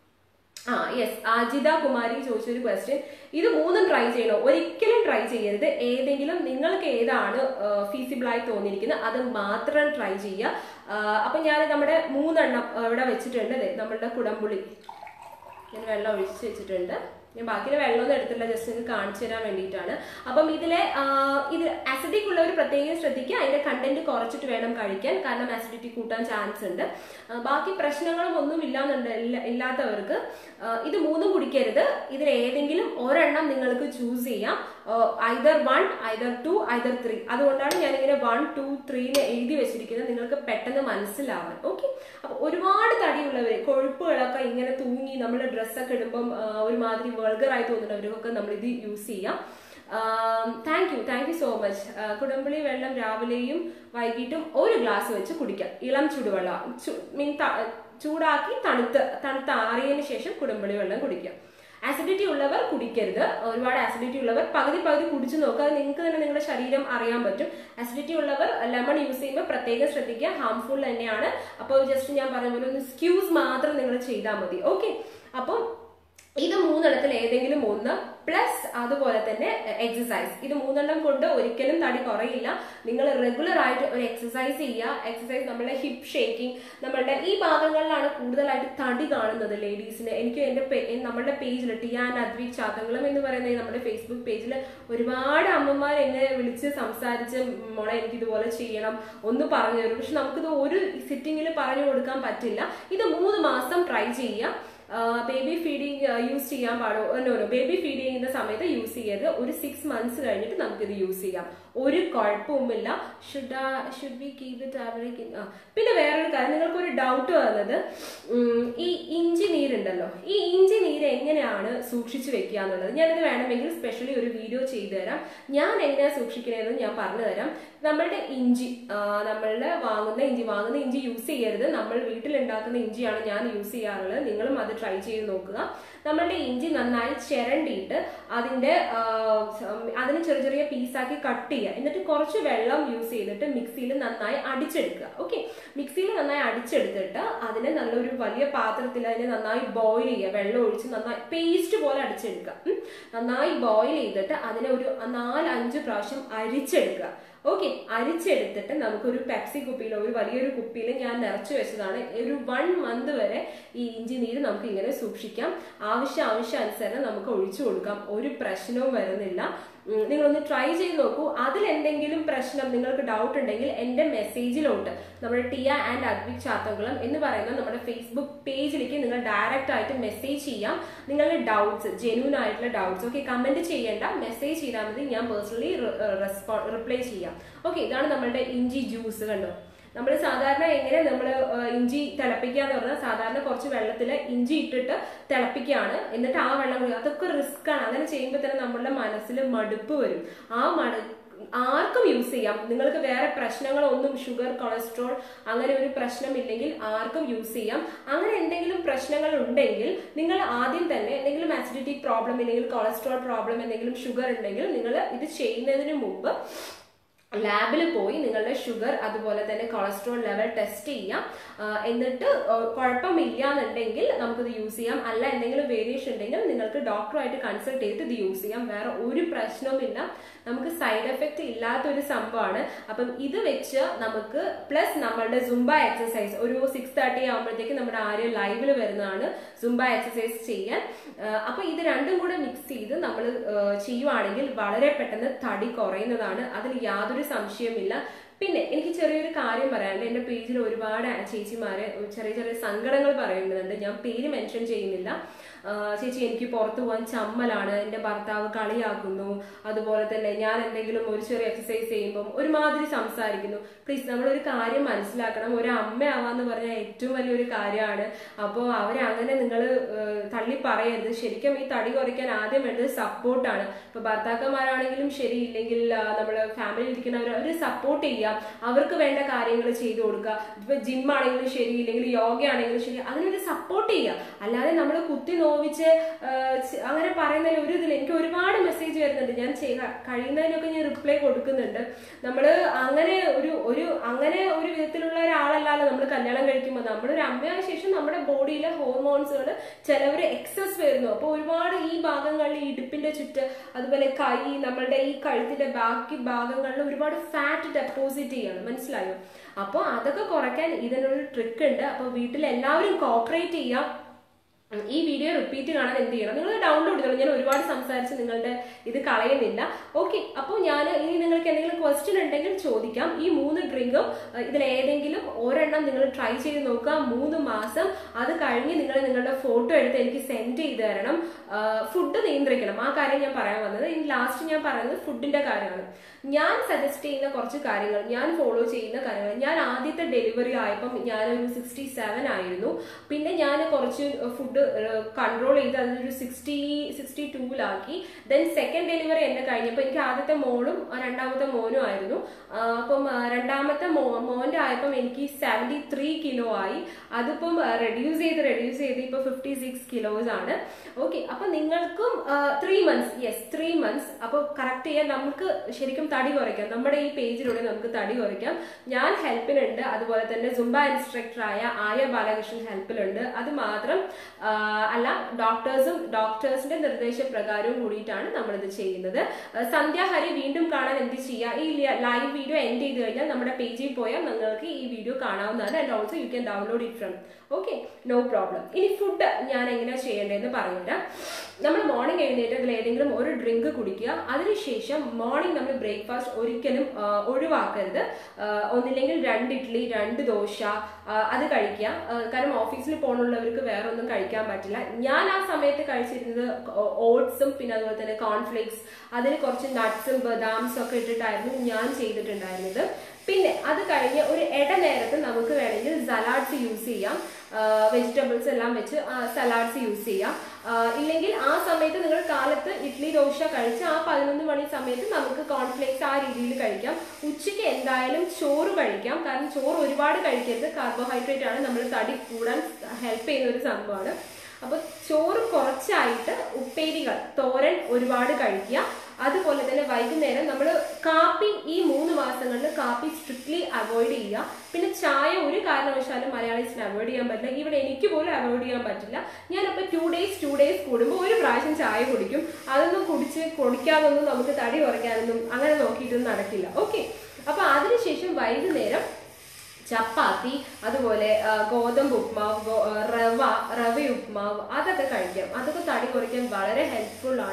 ആ യെസ് അജിത കുമാരി ചോദിച്ചൊരു ക്വസ്റ്റ്യൻ ഇത് മൂന്നും ട്രൈ ചെയ്യണോ ഒരിക്കലും ട്രൈ ചെയ്യരുത് ഏതെങ്കിലും നിങ്ങൾക്ക് ഏതാണ് ഫീസിബിൾ ആയി തോന്നിയിരിക്കുന്നത് അത് മാത്രം ട്രൈ ചെയ്യുക ആ, അപ്പൊ ഞാൻ നമ്മുടെ മൂന്നെണ്ണം ആ, ഇവിടെ വെച്ചിട്ടുണ്ട് ദേ, നമ്മളുടെ കുടംപുളി ഞാൻ വെള്ളം ഒഴിച്ച് വെച്ചിട്ടുണ്ട് ഞാൻ ബാക്കിയുടെ വെള്ളമൊന്നും എടുത്തില്ല ജസ്റ്റ് നിങ്ങൾക്ക് കാണിച്ചു തരാൻ വേണ്ടിയിട്ടാണ് അപ്പം ഇതിലെ ആ, ഇത് അസിഡിക് ഉള്ളവർ പ്രത്യേകം ശ്രദ്ധിക്കുക അതിന്റെ കണ്ടന്റ് കുറച്ചിട്ട് വേണം കഴിക്കാൻ കാരണം അസിഡിറ്റി കൂട്ടാൻ ചാൻസ് ഉണ്ട് ആ, ബാക്കി പ്രശ്നങ്ങളും ഒന്നും ഇല്ലാന്നുണ്ട് ഇല്ല- ഇല്ലാത്തവർക്ക് ആ, ഇത് മൂന്നും കുടിക്കരുത് ഇതിൽ ഏതെങ്കിലും ഒരെണ്ണം നിങ്ങൾക്ക് ചൂസ് ചെയ്യാം either one either two either three അതുകൊണ്ടാണ് ഞാനിങ്ങനെ വൺ ടു ത്രീന്ന് എഴുതി വെച്ചിരിക്കുന്നത് നിങ്ങൾക്ക് പെട്ടെന്ന് മനസ്സിലാവാൻ ഓക്കെ അപ്പൊ ഒരുപാട് തടിയുള്ളവർ കൊഴുപ്പുകളൊക്കെ ഇങ്ങനെ തൂങ്ങി നമ്മൾ ഡ്രസ്സൊക്കെ ഇടുമ്പം ആ, ഒരുമാതിരി വൾഗറായി തോന്നുന്നവർക്കൊക്കെ നമ്മൾ ഇത് യൂസ് ചെയ്യാം thank you thank you so much കുടംപുളി വെള്ളം രാവിലെയും വൈകിട്ടും ഒരു ഗ്ലാസ് വെച്ച് കുടിക്കാം ഇളം ചുടുവെള്ളം മീൻ ചൂടാക്കി തണുത്ത് തണുത്ത് ആറിയതിനു ശേഷം കുടംപുളി വെള്ളം കുടിക്കാം ആസിഡിറ്റി ഉള്ളവർ കുടിക്കരുത് ഒരുപാട് ആസിഡിറ്റി ഉള്ളവർ പകുതി പകുതി കുടിച്ചു നോക്കുക അത് നിങ്ങൾക്ക് തന്നെ നിങ്ങളുടെ ശരീരം അറിയാൻ പറ്റും ആസിഡിറ്റി ഉള്ളവർ ലെമൺ യൂസ് ചെയ്യുമ്പോൾ പ്രത്യേകം ശ്രദ്ധിക്കുക ഹാംഫുൾ തന്നെയാണ് അപ്പോൾ ജസ്റ്റ് ഞാൻ പറഞ്ഞ പോലെ ഒന്ന് സ്ക്യൂസ് മാത്രം നിങ്ങൾ ചെയ്താൽ മതി ഓക്കെ അപ്പം ഇത് മൂന്നെണ്ണത്തിൽ ഏതെങ്കിലും ഒന്ന് പ്ലസ് അതുപോലെ തന്നെ എക്സസൈസ് ഇത് മൂന്നെണ്ണം കൊണ്ട് ഒരിക്കലും തടി കുറയില്ല നിങ്ങൾ റെഗുലർ ആയിട്ട് ഒരു എക്സസൈസ് ചെയ്യുക എക്സസൈസ് നമ്മുടെ ഹിപ്പ് ഷേക്കിംഗ് നമ്മളുടെ ഈ ഭാഗങ്ങളിലാണ് കൂടുതലായിട്ട് തടി കാണുന്നത് ലേഡീസിന് എനിക്ക് എൻ്റെ പേ- നമ്മുടെ പേജിൽ ടിയാൻ അദ്വിക് ചാത്തങ്ങളും എന്ന് പറയുന്ന ഈ നമ്മുടെ ഫേസ്ബുക്ക് പേജിൽ ഒരുപാട് അമ്മമാർ എന്നെ വിളിച്ച് സംസാരിച്ച് മോളെ എനിക്ക് ഇതുപോലെ ചെയ്യണം ഒന്ന് പറഞ്ഞു തരും പക്ഷെ നമുക്കിത് ഒരു സിറ്റിങ്ങിൽ പറഞ്ഞു കൊടുക്കാൻ പറ്റില്ല ഇത് മൂന്ന് മാസം ട്രൈ ചെയ്യുക ബേബി ഫീഡിങ് യൂസ് ചെയ്യാൻ പാടുമോ നോ നോ ബേബി ഫീഡ് ചെയ്യുന്ന സമയത്ത് യൂസ് ചെയ്യരുത് ഒരു സിക്സ് മന്ത്സ് കഴിഞ്ഞിട്ട് നമുക്കിത് യൂസ് ചെയ്യാം ഒരു കുഴപ്പവുമില്ല should should be keep it average പിന്നെ വേറൊരു കാര്യം നിങ്ങൾക്ക് ഒരു ഡൗട്ട് വന്നത് ഉം, ഈ ഇഞ്ചി നീരുണ്ടല്ലോ ഈ ഇഞ്ചി നീര് എങ്ങനെയാണ് സൂക്ഷിച്ചു വെക്കുക എന്നുള്ളത് ഞാനിത് വേണമെങ്കിൽ സ്പെഷ്യലി ഒരു വീഡിയോ ചെയ്തു തരാം ഞാൻ എങ്ങനെയാണ് സൂക്ഷിക്കണതെന്ന് ഞാൻ പറഞ്ഞു തരാം നമ്മളുടെ ഇഞ്ചി ആ, നമ്മളുടെ വാങ്ങുന്ന ഇഞ്ചി വാങ്ങുന്ന ഇഞ്ചി യൂസ് ചെയ്യരുത് നമ്മൾ വീട്ടിലുണ്ടാക്കുന്ന ഇഞ്ചിയാണ് ഞാൻ യൂസ് ചെയ്യാറുള്ളത് നിങ്ങളും അത് ട്രൈ ചെയ്ത് നോക്കുക നമ്മളുടെ ഇഞ്ചി നന്നായി ചിരണ്ടിയിട്ട് അതിന്റെ ആ, സം- അതിന് ചെറിയ ചെറിയ പീസാക്കി കട്ട് ചെയ്യുക എന്നിട്ട് കുറച്ച് വെള്ളം യൂസ് ചെയ്തിട്ട് മിക്സിയിൽ നന്നായി അടിച്ചെടുക്കുക ഓക്കെ മിക്സിയിൽ നന്നായി അടിച്ചെടുത്തിട്ട് അതിനെ നല്ലൊരു വലിയ പാത്രത്തിൽ അതിനെ നന്നായി ബോയിൽ ചെയ്യുക വെള്ളം ഒഴിച്ച് നന്നായി പേസ്റ്റ് പോലെ അടിച്ചെടുക്കുക ഉം. നന്നായി ബോയിൽ ചെയ്തിട്ട് അതിനെ ഒരു നാല് അഞ്ച് പ്രാവശ്യം അരിച്ചെടുക്കുക ഓക്കെ അരിച്ചെടുത്തിട്ട് നമുക്കൊരു പെപ്സി കുപ്പിയിൽ ഒരു വലിയൊരു കുപ്പിയിൽ ഞാൻ നിറച്ചു വെച്ചതാണ് ഒരു വൺ മന്ത് വരെ ഈ ഇഞ്ചി നീര് നമുക്ക് ഇങ്ങനെ സൂക്ഷിക്കാം ആവശ്യ ആവശ്യാനുസരണം നമുക്ക് ഒഴിച്ചു കൊടുക്കാം ഒരു പ്രശ്നവും വരുന്നില്ല ഉം, നിങ്ങളൊന്ന് ട്രൈ ചെയ്ത് നോക്കൂ അതിൽ എന്തെങ്കിലും പ്രശ്നം നിങ്ങൾക്ക് ഡൗട്ട് ഉണ്ടെങ്കിൽ എൻ്റെ മെസ്സേജിലോട്ട് നമ്മുടെ ടിയ ആൻഡ് അദ്വിക് ചാത്തകുളം എന്ന് പറയുന്ന നമ്മുടെ ഫേസ്ബുക്ക് പേജിലേക്ക് നിങ്ങൾ ഡയറക്റ്റ് ആയിട്ട് മെസ്സേജ് ചെയ്യാം നിങ്ങളുടെ ഡൗട്ട്സ് ജെന്യൂൻ ആയിട്ടുള്ള ഡൗട്ട്സ് ഓക്കെ കമന്റ് ചെയ്യേണ്ട മെസ്സേജ് ചെയ്താൽ മതി ഞാൻ പേഴ്സണലി റെസ്പോ റിപ്ലൈ ചെയ്യാം ഓക്കെ ഇതാണ് നമ്മളുടെ ഇഞ്ചി ജ്യൂസ് കണ്ടോ നമ്മൾ സാധാരണ എങ്ങനെ നമ്മൾ ഇഞ്ചി തിളപ്പിക്കുക എന്ന് പറഞ്ഞാൽ സാധാരണ കുറച്ച് വെള്ളത്തിൽ ഇഞ്ചി ഇട്ടിട്ട് തിളപ്പിക്കുകയാണ് എന്നിട്ട് ആ വെള്ളം കുടി- അതൊക്കെ റിസ്ക് ആണ് അങ്ങനെ ചെയ്യുമ്പോൾ തന്നെ നമ്മളുടെ മനസ്സിൽ മടുപ്പ് വരും ആ മട ആർക്കും യൂസ് ചെയ്യാം നിങ്ങൾക്ക് വേറെ പ്രശ്നങ്ങളൊന്നും ഷുഗർ കൊളസ്ട്രോൾ അങ്ങനെ ഒരു പ്രശ്നമില്ലെങ്കിൽ ആർക്കും യൂസ് ചെയ്യാം അങ്ങനെ എന്തെങ്കിലും പ്രശ്നങ്ങൾ ഉണ്ടെങ്കിൽ നിങ്ങൾ ആദ്യം തന്നെ എന്തെങ്കിലും അസിഡിറ്റി പ്രോബ്ലം ഇല്ലെങ്കിൽ കൊളസ്ട്രോൾ പ്രോബ്ലം എന്തെങ്കിലും ഷുഗർ ഉണ്ടെങ്കിൽ നിങ്ങൾ ഇത് ചെയ്യുന്നതിന് മുമ്പ് ലാബിൽ പോയി നിങ്ങളുടെ ഷുഗർ അതുപോലെ തന്നെ കൊളസ്ട്രോൾ ലെവൽ ടെസ്റ്റ് ചെയ്യാം ആ, എന്നിട്ട് ആ, കുഴപ്പമില്ല എന്നുണ്ടെങ്കിൽ നമുക്കിത് യൂസ് ചെയ്യാം അല്ല എന്തെങ്കിലും വേരിയേഷൻ ഉണ്ടെങ്കിൽ നിങ്ങൾക്ക് ഡോക്ടറുമായിട്ട് കൺസൾട്ട് ചെയ്ത് ഇത് യൂസ് ചെയ്യാം വേറെ ഒരു പ്രശ്നവുമില്ല നമുക്ക് സൈഡ് എഫക്റ്റ് ഇല്ലാത്ത ഒരു സംഭവമാണ് അപ്പം ഇത് വെച്ച് നമുക്ക് പ്ലസ് നമ്മളുടെ സുംബ എക്സസൈസ് ഒരു സിക്സ് തേർട്ടി ആകുമ്പോഴത്തേക്ക് നമ്മുടെ ആര്യ ലൈവിൽ വരുന്നതാണ് സുംബ എക്സസൈസ് ചെയ്യാൻ ആ, അപ്പൊ ഇത് രണ്ടും കൂടെ മിക്സ് ചെയ്ത് നമ്മൾ ചെയ്യുവാണെങ്കിൽ വളരെ പെട്ടെന്ന് തടി കുറയുന്നതാണ് അതിൽ യാതൊരു സംശയമില്ല പിന്നെ എനിക്ക് ചെറിയൊരു കാര്യം പറയാനുണ്ട് എൻ്റെ പേജിൽ ഒരുപാട് ചേച്ചിമാര് ചെറിയ ചെറിയ സങ്കടങ്ങൾ പറയുന്നുണ്ട് ഞാൻ പേര് മെൻഷൻ ചെയ്യുന്നില്ല ആ, ചേച്ചി എനിക്ക് പുറത്തു പോകാൻ ചമ്മലാണ് എൻ്റെ ഭർത്താവ് കളിയാക്കുന്നു അതുപോലെ തന്നെ ഞാൻ എന്തെങ്കിലും ഒരു ചെറിയ എക്സസൈസ് ചെയ്യുമ്പം ഒരുമാതിരി സംസാരിക്കുന്നു പ്ലീസ് നമ്മളൊരു കാര്യം മനസ്സിലാക്കണം ഒരു അമ്മയാവാന്ന് പറഞ്ഞാൽ ഏറ്റവും വലിയൊരു കാര്യമാണ് അപ്പോൾ അവരെ അങ്ങനെ നിങ്ങൾ തള്ളി പറയരുത് ശരിക്കും ഈ തടി കുറയ്ക്കാൻ ആദ്യം വേണ്ടത് സപ്പോർട്ടാണ് ഇപ്പൊ ഭർത്താക്കന്മാരാണെങ്കിലും ശരി ഇല്ലെങ്കിൽ നമ്മൾ ഫാമിലിയിൽ ഇരിക്കുന്നവർ അവർ സപ്പോർട്ട് ചെയ്യുക അവർക്ക് വേണ്ട കാര്യങ്ങൾ ചെയ്തു കൊടുക്കുക ഇപ്പൊ ജിം ആണെങ്കിലും ശരി ഇല്ലെങ്കിൽ യോഗ ആണെങ്കിലും ശരി അതിനൊരു സപ്പോർട്ട് ചെയ്യുക അല്ലാതെ നമ്മൾ കുത്തി നോവിച്ച് ആ, ച- അങ്ങനെ പറയുന്നതിൽ ഒരു ഇതിൽ എനിക്ക് ഒരുപാട് മെസ്സേജ് വരുന്നുണ്ട് ഞാൻ ചെയ്യുക കഴിയുന്നതിനൊക്കെ ഞാൻ റിപ്ലൈ കൊടുക്കുന്നുണ്ട് നമ്മൾ അങ്ങനെ ഒരു ഒരു അങ്ങനെ ഒരു വിധത്തിലുള്ള ഒരാളല്ലാതെ നമ്മൾ കല്യാണം കഴിക്കുമ്പോൾ നമ്മളൊരു അമ്മയായ ശേഷം നമ്മുടെ ബോഡിയിലെ ഹോർമോൺസുകൾ ചിലവർ എക്സസ് വരുന്നു അപ്പോൾ ഒരുപാട് ഈ ഭാഗങ്ങളിൽ ഈ ഇടുപ്പിന്റെ ചുറ്റ് അതുപോലെ കൈ നമ്മളുടെ ഈ കഴുത്തിന്റെ ബാക്കി ഭാഗങ്ങളിൽ ഒരുപാട് ഫാറ്റ് ഡെപ്പോസിറ്റ് ചെയ്യണം മനസ്സിലായോ അപ്പോൾ അതൊക്കെ കുറയ്ക്കാൻ ഇതിനൊരു ട്രിക്ക് ഉണ്ട് അപ്പോൾ വീട്ടിൽ എല്ലാവരും കോപ്പറേറ്റ് ചെയ്യാം ഉം, ഈ വീഡിയോ റിപ്പീറ്റ് കാണാൻ എന്ത് ചെയ്യണം നിങ്ങൾ ഡൗൺലോഡ് ചെയ്തോളൂ ഞാൻ ഒരുപാട് സംസാരിച്ച് നിങ്ങളുടെ ഇത് കളയുന്നില്ല ഓക്കെ അപ്പോൾ ഞാൻ ഇനി നിങ്ങൾക്ക് എന്തെങ്കിലും ക്വസ്റ്റ്യൻ ഉണ്ടെങ്കിൽ ചോദിക്കാം ഈ മൂന്ന് ഡ്രിങ്കും ഇതിൽ ഏതെങ്കിലും ഒരെണ്ണം നിങ്ങൾ ട്രൈ ചെയ്ത് നോക്കുക മൂന്ന് മാസം അത് കഴിഞ്ഞ് നിങ്ങൾ നിങ്ങളുടെ ഫോട്ടോ എടുത്ത് എനിക്ക് സെൻഡ് ചെയ്ത് തരണം ഫുഡ് നിയന്ത്രിക്കണം ആ കാര്യം ഞാൻ പറയാൻ വന്നത് ഇനി ലാസ്റ്റ് ഞാൻ പറയുന്നത് ഫുഡിന്റെ കാര്യമാണ് ഞാൻ സജസ്റ്റ് ചെയ്യുന്ന കുറച്ച് കാര്യങ്ങൾ ഞാൻ ഫോളോ ചെയ്യുന്ന കാര്യങ്ങൾ ഞാൻ ആദ്യത്തെ ഡെലിവറി ആയപ്പം ഞാനൊരു സിക്സ്റ്റി സെവൻ ആയിരുന്നു പിന്നെ ഞാൻ കുറച്ച് ഫുഡ് കൺട്രോൾ ചെയ്ത് അതൊരു സിക്സ്റ്റി സിക്സ്റ്റി ടൂവിലാക്കി ദെൻ സെക്കൻഡ് ഡെലിവറി എന്നെ കഴിഞ്ഞപ്പോൾ എനിക്ക് ആദ്യത്തെ മോളും ആ, രണ്ടാമത്തെ മോനും ആയിരുന്നു ആ, അപ്പം ആ, രണ്ടാമത്തെ മോ മോൻ്റെ ആയപ്പം എനിക്ക് സെവൻറ്റി ത്രീ കിലോ ആയി അതിപ്പം റെഡ്യൂസ് ചെയ്ത് റെഡ്യൂസ് ചെയ്ത് ഇപ്പോൾ ഫിഫ്റ്റി സിക്സ് കിലോസ് ആണ് ഓക്കെ അപ്പൊ നിങ്ങൾക്കും three months yes three months അപ്പോൾ കറക്റ്റ് ചെയ്യാൻ നമുക്ക് ശരിക്കും തടി കുറയ്ക്കാം നമ്മുടെ ഈ പേജിലൂടെ നമുക്ക് തടി കുറയ്ക്കാം ഞാൻ ഹെൽപ്പിനുണ്ട് അതുപോലെ തന്നെ സുംബ ഇൻസ്ട്രക്ടറായ ആര്യ ബാലകൃഷ്ണൻ ഹെൽപ്പിലുണ്ട് അത് മാത്രം ആ, അല്ല ഡോക്ടേഴ്സും ഡോക്ടേഴ്സിന്റെ നിർദ്ദേശപ്രകാരവും കൂടിയിട്ടാണ് നമ്മളിത് ചെയ്യുന്നത് ആ, സന്ധ്യ ഹരി വീണ്ടും കാണാൻ എന്ത് ചെയ്യുക ഈ ലൈവ് വീഡിയോ എൻഡ് ചെയ്ത് കഴിഞ്ഞാൽ നമ്മുടെ പേജിൽ പോയാൽ നിങ്ങൾക്ക് ഈ വീഡിയോ കാണാവുന്നതാണ് and also you can download it from okay no problem ഇനി ഫുഡ് ഞാൻ എങ്ങനെയാ ചെയ്യേണ്ടതെന്ന് പറഞ്ഞുതരാം നമ്മൾ മോർണിംഗ് എഴുന്നേറ്റ് അതിൽ ഏതെങ്കിലും ഒരു ഡ്രിങ്ക് കുടിക്കുക അതിനുശേഷം മോർണിംഗ് നമ്മൾ ബ്രേക്ക്ഫാസ്റ്റ് ഒരിക്കലും ആ, ഒഴിവാക്കരുത് ആ, ഒന്നില്ലെങ്കിൽ രണ്ട് ഇഡ്ഡലി രണ്ട് ദോശ ആ, അത് കഴിക്കുക ആ, കാരണം ഓഫീസിൽ പോകണുള്ളവർക്ക് വേറെ ഒന്നും കഴിക്കാൻ പറ്റില്ല ഞാൻ ആ സമയത്ത് കഴിച്ചിരുന്നത് ഓട്സും പിന്നെ അതുപോലെ തന്നെ കോൺഫ്ലേക്സ് അതിൽ കുറച്ച് നട്ട്സും ബദാംസും ഒക്കെ ഇട്ടിട്ടായിരുന്നു ഞാൻ ചെയ്തിട്ടുണ്ടായിരുന്നത് പിന്നെ അത് കഴിഞ്ഞ് ഒരു ഇടനേരത്ത് നമുക്ക് വേണമെങ്കിൽ സലാഡ്സ് യൂസ് ചെയ്യാം വെജിറ്റബിൾസ് എല്ലാം വെച്ച് സലാഡ്സ് യൂസ് ചെയ്യാം ആ, ഇല്ലെങ്കിൽ ആ സമയത്ത് നിങ്ങൾ കാലത്ത് ഇഡ്ഡലി ദോശ കഴിച്ച് ആ പതിനൊന്ന് മണി സമയത്ത് നമുക്ക് കോൺഫ്ലേക്സ് ആ രീതിയിൽ കഴിക്കാം ഉച്ചയ്ക്ക് എന്തായാലും ചോറ് കഴിക്കാം കാരണം ചോറ് ഒരുപാട് കഴിക്കരുത് കാർബോഹൈഡ്രേറ്റ് ആണ് നമ്മൾ തടി കൂടാൻ ഹെൽപ്പ് ചെയ്യുന്ന ഒരു സംഭവമാണ് അപ്പൊ ചോറ് കുറച്ചായിട്ട് ഉപ്പേരികൾ തോരൻ ഒരുപാട് കഴിക്കുക അതുപോലെ തന്നെ വൈകുന്നേരം നമ്മൾ കാപ്പി ഈ മൂന്ന് മാസങ്ങളിൽ കാപ്പി സ്ട്രിക്ട്ലി അവോയ്ഡ് ചെയ്യുക പിന്നെ ചായ ഒരു കാരണവശാലും മലയാളീസിന് അവോയ്ഡ് ചെയ്യാൻ പറ്റില്ല ഇവിടെ എനിക്ക് പോലും അവോയ്ഡ് ചെയ്യാൻ പറ്റില്ല ഞാനപ്പോൾ ടു ഡേയ്സ് ടു ഡേയ്സ് കൂടുമ്പോൾ ഒരു പ്രാവശ്യം ചായ കുടിക്കും അതൊന്നും കുടിച്ച് കുടിക്കാതൊന്നും നമുക്ക് തടി കുറയ്ക്കാനൊന്നും അങ്ങനെ നോക്കിയിട്ടൊന്നും നടക്കില്ല ഓക്കെ അപ്പൊ അതിനുശേഷം വൈകുന്നേരം ചപ്പാത്തി അതുപോലെ ആ, ഗോതമ്പ് ഉപ്മാവ് ഗോ- ആ, റവ റവ ഉപ്മാവ് അതൊക്കെ കഴിക്കാം അതൊക്കെ തടി കുറയ്ക്കാൻ വളരെ ഹെൽപ്ഫുൾ ആണ്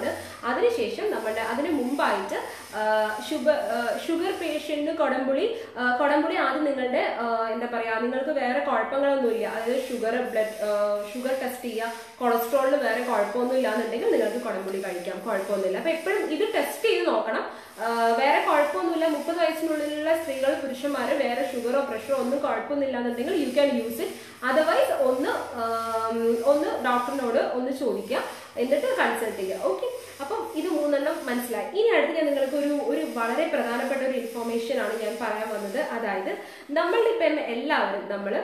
അതിനുശേഷം നമ്മുടെ അതിന് മുമ്പായിട്ട് ഷുഗർ ഷുഗർ പേഷ്യന്റിന് കൊടംപുളി ആ, കൊടംപുളി ആദ്യം നിങ്ങളുടെ ആ, എന്താ പറയാ നിങ്ങൾക്ക് വേറെ കുഴപ്പങ്ങളൊന്നുമില്ല അതായത് ഷുഗർ ബ്ലഡ് ഷുഗർ ടെസ്റ്റ് ചെയ്യുക കൊളസ്ട്രോളിന് വേറെ കുഴപ്പമൊന്നും ഇല്ലാന്നുണ്ടെങ്കിൽ നിങ്ങൾക്ക് കുടംപുളി കഴിക്കാം കുഴപ്പമൊന്നുമില്ല അപ്പൊ എപ്പോഴും ഇത് ടെസ്റ്റ് ചെയ്ത് നോക്കണം ആ, വേറെ കുഴപ്പമൊന്നുമില്ല മുപ്പത് വയസ്സിനുള്ളിലുള്ള സ്ത്രീകൾ പുരുഷന്മാർ വേറെ ഷുഗറോ പ്രഷറോ ഒന്നും കുഴപ്പമൊന്നുമില്ല എന്നുണ്ടെങ്കിൽ you can use it otherwise ഒന്ന് ആം, ഒന്ന് ഡോക്ടറിനോട് ഒന്ന് ചോദിക്കുക എന്നിട്ട് കൺസൾട്ട് ചെയ്യുക ഓക്കെ അപ്പം ഇത് മൂന്നെണ്ണം മനസ്സിലായി ഇനി അടുത്ത് ഞാൻ നിങ്ങൾക്ക് ഒരു ഒരു വളരെ പ്രധാനപ്പെട്ട ഒരു ഇൻഫോർമേഷൻ ആണ് ഞാൻ പറയാൻ വന്നത് അതായത് നമ്മളുടെ ഇപ്പം എല്ലാവരും നമ്മൾ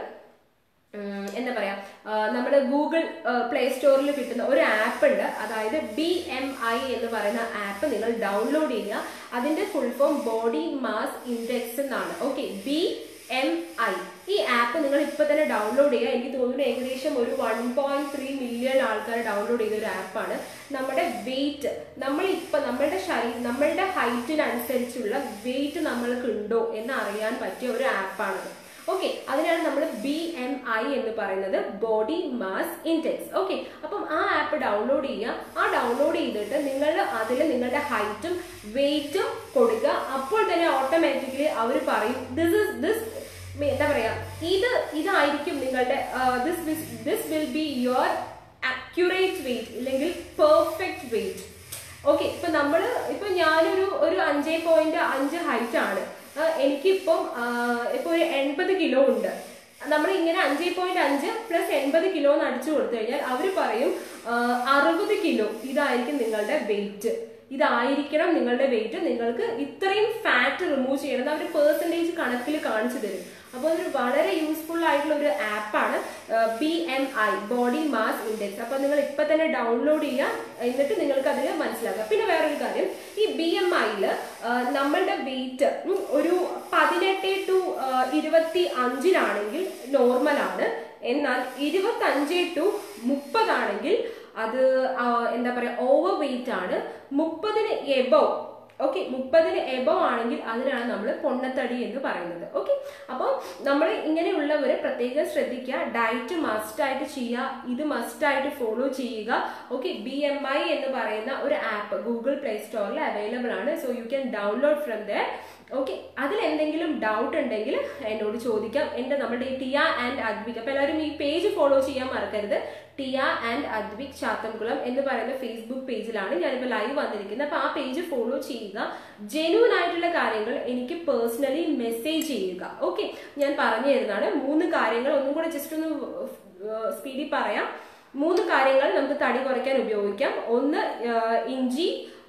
ഉം, എന്താ പറയാ നമ്മുടെ ഗൂഗിൾ പ്ലേ സ്റ്റോറിൽ കിട്ടുന്ന ഒരു ആപ്പ് ഉണ്ട് അതായത് ബി എം ഐ എന്ന് പറയുന്ന ആപ്പ് നിങ്ങൾ ഡൗൺലോഡ് ചെയ്യുക അതിന്റെ full form body mass index എന്നാണ് ഓക്കെ ബി എം ഐ ഈ ആപ്പ് നിങ്ങൾ ഇപ്പൊ തന്നെ ഡൗൺലോഡ് ചെയ്യുക എനിക്ക് തോന്നുന്നു ഏകദേശം ഒരു വൺ പോയിന്റ് ത്രീ മില്യൺ ആൾക്കാർ ഡൗൺലോഡ് ചെയ്ത ഒരു ആപ്പാണ് നമ്മുടെ വെയിറ്റ് നമ്മൾ ഇപ്പൊ നമ്മളുടെ ശരീരം നമ്മളുടെ ഹൈറ്റിനനുസരിച്ചുള്ള വെയിറ്റ് നമ്മൾക്ക് ഉണ്ടോ എന്ന് അറിയാൻ പറ്റിയ ഒരു ആപ്പാണത് ഓക്കെ അതിനാണ് നമ്മൾ ബി എം ഐ എന്ന് പറയുന്നത് ബോഡി മാസ് ഇൻഡെക്സ് ഓക്കെ അപ്പം ആ ആപ്പ് ഡൗൺലോഡ് ചെയ്യുക ആ ഡൗൺലോഡ് ചെയ്തിട്ട് നിങ്ങൾ അതിൽ നിങ്ങളുടെ ഹൈറ്റും വെയിറ്റും കൊടുക്കുക അപ്പോൾ തന്നെ ഓട്ടോമാറ്റിക്കലി അവർ പറയും ദിസ് ഇസ് ദിസ് എന്താ പറയാ ഇത് ഇതായിരിക്കും നിങ്ങളുടെ this this will be your accurate weight ഇല്ലെങ്കിൽ പെർഫെക്റ്റ് വെയിറ്റ് ഓക്കെ ഇപ്പൊ നമ്മള് ഇപ്പൊ ഞാനൊരു ഒരു അഞ്ചേ പോയിന്റ് അഞ്ച് ഹൈറ്റ് ആണ് ആ, എനിക്കിപ്പം ആ, ഇപ്പൊ ഒരു എൺപത് കിലോ ഉണ്ട് നമ്മൾ ഇങ്ങനെ അഞ്ചേ പോയിന്റ് അഞ്ച് പ്ലസ് എൺപത് കിലോ എന്ന് അടിച്ചു കൊടുത്തു കഴിഞ്ഞാൽ അവർ പറയും ആ, അറുപത് കിലോ ഇതായിരിക്കും നിങ്ങളുടെ വെയിറ്റ് ഇതായിരിക്കണം നിങ്ങളുടെ വെയിറ്റ് നിങ്ങൾക്ക് ഇത്രയും ഫാറ്റ് റിമൂവ് ചെയ്യണം അവർ പേഴ്സൻറ്റേജ് കണക്കിൽ കാണിച്ചു തരും അപ്പോൾ അതൊരു വളരെ യൂസ്ഫുൾ ആയിട്ടുള്ള ഒരു ആപ്പാണ് B M I body mass index അപ്പോൾ നിങ്ങൾ ഇപ്പൊ തന്നെ ഡൗൺലോഡ് ചെയ്യുക എന്നിട്ട് നിങ്ങൾക്ക് അതിൽ മനസ്സിലാക്കാം പിന്നെ വേറൊരു കാര്യം ഈ ബി എം ഐയിൽ നമ്മളുടെ വെയിറ്റ് ഒരു പതിനെട്ട് ടു ഇരുപത്തി അഞ്ചിലാണെങ്കിൽ നോർമലാണ് എന്നാൽ ഇരുപത്തി അഞ്ച് ടു മുപ്പതാണെങ്കിൽ അത് ആ, എന്താ പറയാ ഓവർ വെയിറ്റ് ആണ് മുപ്പതിന് എബോ ഓക്കെ മുപ്പതിന് എബോ ആണെങ്കിൽ അതിനാണ് നമ്മൾ പൊണ്ണത്തടി എന്ന് പറയുന്നത് ഓക്കെ അപ്പോൾ നമ്മൾ ഇങ്ങനെയുള്ളവർ പ്രത്യേകം ശ്രദ്ധിക്കുക ഡയറ്റ് മസ്റ്റ് ആയിട്ട് ചെയ്യുക ഇത് മസ്റ്റ് ആയിട്ട് ഫോളോ ചെയ്യുക ഓക്കെ ബി എം ഐ എന്ന് പറയുന്ന ഒരു ആപ്പ് ഗൂഗിൾ പ്ലേ സ്റ്റോറിൽ അവൈലബിൾ ആണ് so you can download from there okay അതിൽ എന്തെങ്കിലും ഡൗട്ട് ഉണ്ടെങ്കിൽ എന്നോട് ചോദിക്കാം എൻ്റെ നമ്മുടെ ഈ ടിയ ആൻഡ് അദ്വിക് അപ്പോൾ എല്ലാവരും ഈ പേജ് ഫോളോ ചെയ്യാൻ മറക്കരുത് ടിയ ആൻഡ് അദ്വിക് ചാത്തൻകുളം എന്ന് പറയുന്ന ഫേസ്ബുക്ക് പേജിലാണ് ഞാനിപ്പോൾ ലൈവ് വന്നിരിക്കുന്നത് അപ്പോൾ ആ പേജ് ഫോളോ ചെയ്യുക ജെന്യൂൻ ആയിട്ടുള്ള കാര്യങ്ങൾ എനിക്ക് പേഴ്സണലി മെസ്സേജ് ചെയ്യുക ഓക്കെ ഞാൻ പറഞ്ഞു തരുന്നതാണ് മൂന്ന് കാര്യങ്ങൾ ഒന്നും കൂടെ ജസ്റ്റ് ഒന്ന് സ്പീഡിൽ പറയാം മൂന്ന് കാര്യങ്ങൾ നമുക്ക് തടി കുറയ്ക്കാൻ ഉപയോഗിക്കാം ഒന്ന് ആ, ഇഞ്ചി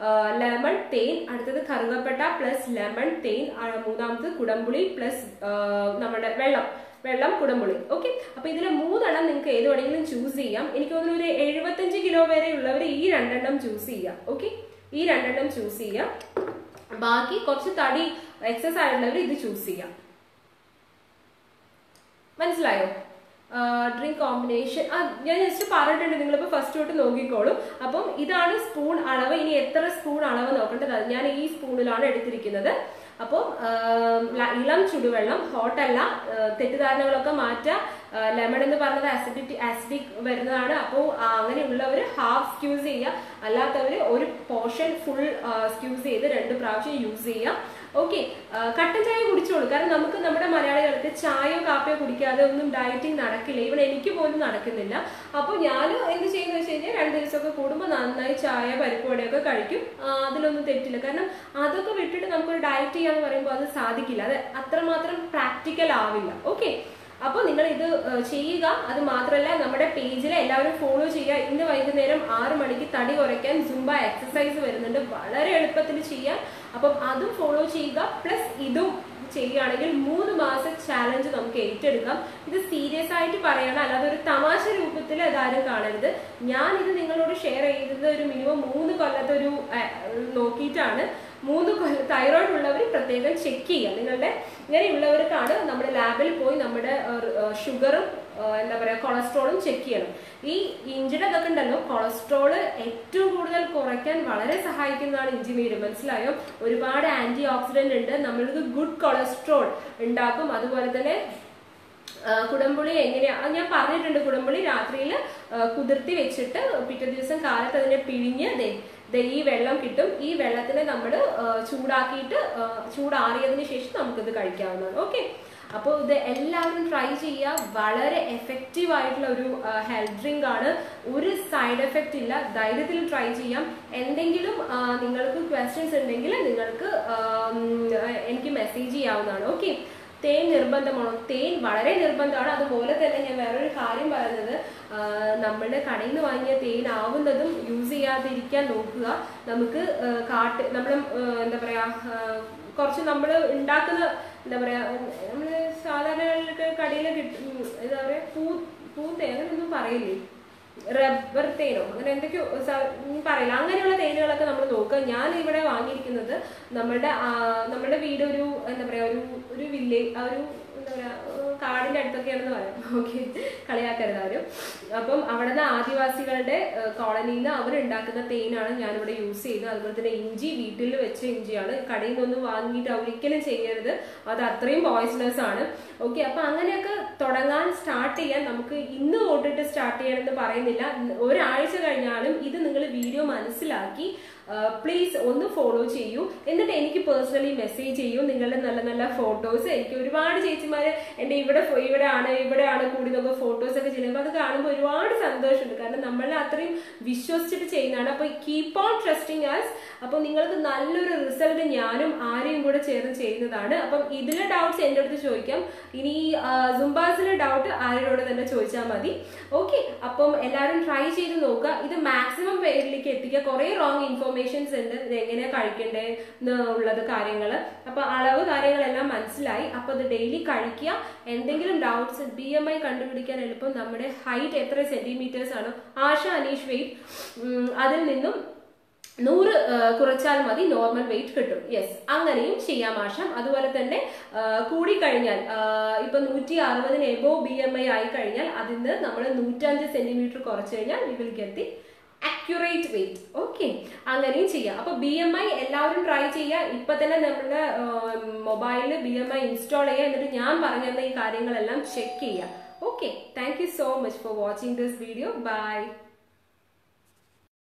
ലെമൺ തേൻ അടുത്തത് കറുകപ്പട്ട പ്ലസ് ലെമൺ തേൻ ആ, മൂന്നാമത് കുടംപുളി പ്ലസ് നമ്മുടെ വെള്ളം വെള്ളം കുടംപുളി ഓക്കെ അപ്പൊ ഇതിൽ മൂന്നെണ്ണം നിങ്ങൾക്ക് ഏത് വേണമെങ്കിലും ചൂസ് ചെയ്യാം എനിക്ക് തോന്നുന്നു ഒരു എഴുപത്തഞ്ച് കിലോ വരെ ഉള്ളവർ ഈ രണ്ടെണ്ണം ചൂസ് ചെയ്യാം ഓക്കെ ഈ രണ്ടെണ്ണം ചൂസ് ചെയ്യാം ബാക്കി കുറച്ച് തടി എക്സസ് ആയിട്ടുള്ളവർ ഇത് ചൂസ് ചെയ്യാം മനസ്സിലായോ ഡ്രിങ്ക് കോമ്പിനേഷൻ ആ ഞാൻ ജസ്റ്റ് പറഞ്ഞിട്ടുണ്ട് നിങ്ങളിപ്പോൾ ഫസ്റ്റ് തൊട്ട് നോക്കിക്കോളും അപ്പം ഇതാണ് സ്പൂൺ അളവ് ഇനി എത്ര സ്പൂൺ അളവ് നോക്കേണ്ടത് അത് ഞാൻ ഈ സ്പൂണിലാണ് എടുത്തിരിക്കുന്നത് അപ്പം ഇളം ചുടുവെള്ളം ഹോട്ടല്ല തെറ്റിദ്ധാരണകളൊക്കെ മാറ്റുക ലെമൺ എന്ന് പറഞ്ഞത് ആസിഡിറ്റി ആസിഡിക് വരുന്നതാണ് അപ്പോൾ അങ്ങനെയുള്ളവർ ഹാഫ് സ്ക്യൂസ് ചെയ്യുക അല്ലാത്തവർ ഒരു പോർഷൻ ഫുൾ സ്ക്യൂസ് ചെയ്ത് രണ്ട് പ്രാവശ്യം യൂസ് ചെയ്യുക ഓക്കെ കട്ടൻ ചായ കുടിച്ചോളൂ കാരണം നമുക്ക് നമ്മുടെ മലയാളികൾക്ക് ചായയോ കാപ്പിയോ കുടിക്കാതെ ഒന്നും ഡയറ്റിംഗ് നടക്കില്ല ഇവിടെ എനിക്ക് പോലും നടക്കുന്നില്ല അപ്പോൾ ഞാൻ എന്ത് ചെയ്യുന്നത് വെച്ച് കഴിഞ്ഞാൽ രണ്ട് ദിവസമൊക്കെ കൂടുമ്പോൾ നന്നായി ചായ പരിപ്പ് വടയൊക്കെ കഴിക്കും ആ, അതിലൊന്നും തെറ്റില്ല കാരണം അതൊക്കെ വിട്ടിട്ട് നമുക്കൊരു ഡയറ്റ് ചെയ്യാന്ന് പറയുമ്പോൾ അത് സാധിക്കില്ല അത് അത്രമാത്രം പ്രാക്ടിക്കൽ ആവില്ല ഓക്കെ അപ്പോൾ നിങ്ങൾ ഇത് ഏഹ്, ചെയ്യുക അത് മാത്രമല്ല നമ്മുടെ പേജിൽ എല്ലാവരും ഫോളോ ചെയ്യുക ഇന്ന് വൈകുന്നേരം ആറ് മണിക്ക് തടി കുറയ്ക്കാൻ സുംബ എക്സസൈസ് വരുന്നുണ്ട് വളരെ എളുപ്പത്തിൽ ചെയ്യാൻ അപ്പം അതും ഫോളോ ചെയ്യുക പ്ലസ് ഇതും ചെയ്യുകയാണെങ്കിൽ മൂന്ന് മാസം ചാലഞ്ച് നമുക്ക് ഏറ്റെടുക്കാം ഇത് സീരിയസ് ആയിട്ട് പറയണം അല്ലാതെ ഒരു തമാശ രൂപത്തിൽ അതാരും കാണരുത് ഞാൻ ഇത് നിങ്ങളോട് ഷെയർ ചെയ്തത് ഒരു മിനിമം മൂന്ന് കൊല്ലത്തെ ഒരു ഏഹ്, നോക്കിയിട്ടാണ് മൂന്ന് കൊല്ലം തൈറോയിഡ് ഉള്ളവർ പ്രത്യേകം ചെക്ക് ചെയ്യുക നിങ്ങളുടെ ഇങ്ങനെയുള്ളവർക്കാണ് നമ്മുടെ ലാബിൽ പോയി നമ്മുടെ ഷുഗറും എന്താ പറയുക കൊളസ്ട്രോളും ചെക്ക് ചെയ്യണം ഈ ഇഞ്ചിയുടെ ഇതൊക്കെ ഉണ്ടല്ലോ കൊളസ്ട്രോള് ഏറ്റവും കൂടുതൽ കുറയ്ക്കാൻ വളരെ സഹായിക്കുന്നതാണ് ഇഞ്ചി നീര് മനസ്സിലായോ ഒരുപാട് ആന്റി ഓക്സിഡന്റ് ഉണ്ട് നമ്മൾക്ക് ഗുഡ് കൊളസ്ട്രോൾ ഉണ്ടാക്കും അതുപോലെ തന്നെ ആ, കുടംപുളി എങ്ങനെയാ അത് ഞാൻ പറഞ്ഞിട്ടുണ്ട് കുടംപുളി രാത്രിയിൽ കുതിർത്തി വെച്ചിട്ട് പിറ്റേ ദിവസം കാലത്ത് അതിനെ പിഴിഞ്ഞ് ദേ ദേ ഈ വെള്ളം കിട്ടും ഈ വെള്ളത്തിനെ നമ്മൾ ചൂടാക്കിയിട്ട് ആ, ചൂടാറിയതിന് ശേഷം നമുക്കിത് കഴിക്കാവുന്നതാണ് ഓക്കെ അപ്പോൾ ഇത് എല്ലാവരും ട്രൈ ചെയ്യുക വളരെ എഫക്റ്റീവ് ആയിട്ടുള്ള ഒരു ഹെൽത്ത് ഡ്രിങ്ക് ആണ് ഒരു സൈഡ് എഫക്റ്റ് ഇല്ല ധൈര്യത്തിൽ ട്രൈ ചെയ്യാം എന്തെങ്കിലും ആ, നിങ്ങൾക്ക് ക്വസ്റ്റ്യൻസ് ഉണ്ടെങ്കിൽ നിങ്ങൾക്ക് ആ, ഉം, എനിക്ക് മെസ്സേജ് ചെയ്യാവുന്നതാണ് ഓക്കെ തേൻ നിർബന്ധമാണോ തേൻ വളരെ നിർബന്ധമാണ് അതുപോലെ തന്നെ ഞാൻ വേറൊരു കാര്യം പറയുന്നത് ആ, നമ്മളുടെ കടയിൽ നിന്ന് വാങ്ങിയ തേൻ ആവുന്നതും യൂസ് ചെയ്യാതിരിക്കാൻ നോക്കുക നമുക്ക് ആ, കാട്ട് നമ്മുടെ ആ, എന്താ പറയാ ആ, കുറച്ച് നമ്മൾ ഉണ്ടാക്കുന്ന എന്താ പറയാ നമ്മൾ സാധാരണ കടയിൽ കിട്ടും എന്താ പറയാ പൂ പൂ തേൻ അങ്ങനെയൊന്നും പറയില്ലേ റബ്ബർ തേനോ അങ്ങനെ എന്തൊക്കെയോ സ- ഉം പറയില്ല അങ്ങനെയുള്ള തേനുകളൊക്കെ നമ്മൾ നോക്കുക ഞാൻ ഇവിടെ വാങ്ങിയിരിക്കുന്നത് നമ്മുടെ ആ, നമ്മുടെ വീട് ഒരു എന്താ പറയാ ഒരു ഒരു വില്ലേജ് ഒരു എന്താ പറയാ ഏർ കാടിന്റെ അടുത്തൊക്കെയാണെന്ന് പറയാം ഓക്കെ കളിയാക്കരുത് ആരും അപ്പം അവിടുന്ന് ആദിവാസികളുടെ കോളനിയിൽ നിന്ന് അവർ ഉണ്ടാക്കുന്ന തേനാണ് ഞാനിവിടെ യൂസ് ചെയ്യുന്നത് അതുപോലെ തന്നെ ഇഞ്ചി വീട്ടിൽ വെച്ച ഇഞ്ചിയാണ് കടയിൽ നിന്നൊന്നും വാങ്ങിയിട്ട് ഒരിക്കലും ചെയ്യരുത് അത് അത്രയും പോയിസണസ് ആണ് ഓക്കെ അപ്പൊ അങ്ങനെയൊക്കെ തുടങ്ങാൻ സ്റ്റാർട്ട് ചെയ്യാൻ നമുക്ക് ഇന്ന് തൊട്ടിട്ട് സ്റ്റാർട്ട് ചെയ്യണമെന്ന് പറയുന്നില്ല ഒരാഴ്ച കഴിഞ്ഞാലും ഇത് നിങ്ങൾ വീഡിയോ മനസ്സിലാക്കി പ്ലീസ് ഒന്ന് ഫോളോ ചെയ്യൂ എന്നിട്ട് എനിക്ക് പേഴ്സണലി മെസ്സേജ് ചെയ്യൂ നിങ്ങളുടെ നല്ല നല്ല ഫോട്ടോസ് എനിക്ക് ഒരുപാട് ചേച്ചിമാര് എൻ്റെ ഇവിടെ ഫോ- ഇവിടെ ആണ് ഇവിടെ ആണ് കൂടി നമുക്ക് ഫോട്ടോസ് ഒക്കെ ചെയ്യുമ്പോൾ അത് കാണുമ്പോൾ ഒരുപാട് സന്തോഷമുണ്ട് കാരണം നമ്മളെ അത്രയും വിശ്വസിച്ചിട്ട് ചെയ്യുന്നതാണ് അപ്പൊ കീപ്പ് ഓൺ ട്രസ്റ്റിംഗ് ആസ് അപ്പൊ നിങ്ങൾക്ക് നല്ലൊരു റിസൾട്ട് ഞാനും ആരെയും കൂടെ ചേർന്ന് ചെയ്യുന്നതാണ് അപ്പം ഇതിലെ ഡൗട്ട്സ് എൻ്റെ അടുത്ത് ചോദിക്കാം ഇനി സുംബാസിലെ ഡൗട്ട് ആരോട് തന്നെ ചോദിച്ചാൽ മതി ഓക്കെ അപ്പം എല്ലാവരും ട്രൈ ചെയ്ത് നോക്കുക ഇത് മാക്സിമം പേരിലേക്ക് എത്തിക്കുക കുറേ റോങ് ഇൻഫോർമേഷൻസ് ഉണ്ട് ഇത് എങ്ങനെയാ കഴിക്കണ്ടേ എന്നുള്ളത് കാര്യങ്ങൾ അപ്പൊ അളവ് കാര്യങ്ങളെല്ലാം മനസ്സിലായി അപ്പൊ ഇത് ഡെയിലി കഴിക്കുക എന്തെങ്കിലും ഡൗട്ട്സ് ബി എം ഐ കണ്ടുപിടിക്കാൻ എളുപ്പം നമ്മുടെ ഹൈറ്റ് എത്ര സെന്റിമീറ്റേഴ്സ് ആണ് ആശ അനീഷ് വെയിറ്റ് അതിൽ നിന്നും നൂറ് ആ, കുറച്ചാൽ മതി നോർമൽ വെയിറ്റ് കിട്ടും യെസ് അങ്ങനെയും ചെയ്യാം ആശം അതുപോലെ തന്നെ ആ, കൂടിക്കഴിഞ്ഞാൽ ആ, ഇപ്പൊ നൂറ്റി അറുപതിന് എബോ ബി എം ഐ ആയി കഴിഞ്ഞാൽ അതിന് നമ്മൾ നൂറ്റഞ്ച് സെന്റിമീറ്റർ കുറച്ച് കഴിഞ്ഞാൽ we will get the accurate weight okay അങ്ങനെയും ചെയ്യാം അപ്പൊ ബി എം ഐ എല്ലാവരും ട്രൈ ചെയ്യുക ഇപ്പൊ തന്നെ നമ്മുടെ മൊബൈലിൽ ബി എം ഐ ഇൻസ്റ്റാൾ ചെയ്യുക എന്നിട്ട് ഞാൻ പറഞ്ഞു തന്ന ഈ കാര്യങ്ങളെല്ലാം ചെക്ക് ചെയ്യുക okay thank you so much for watching this video by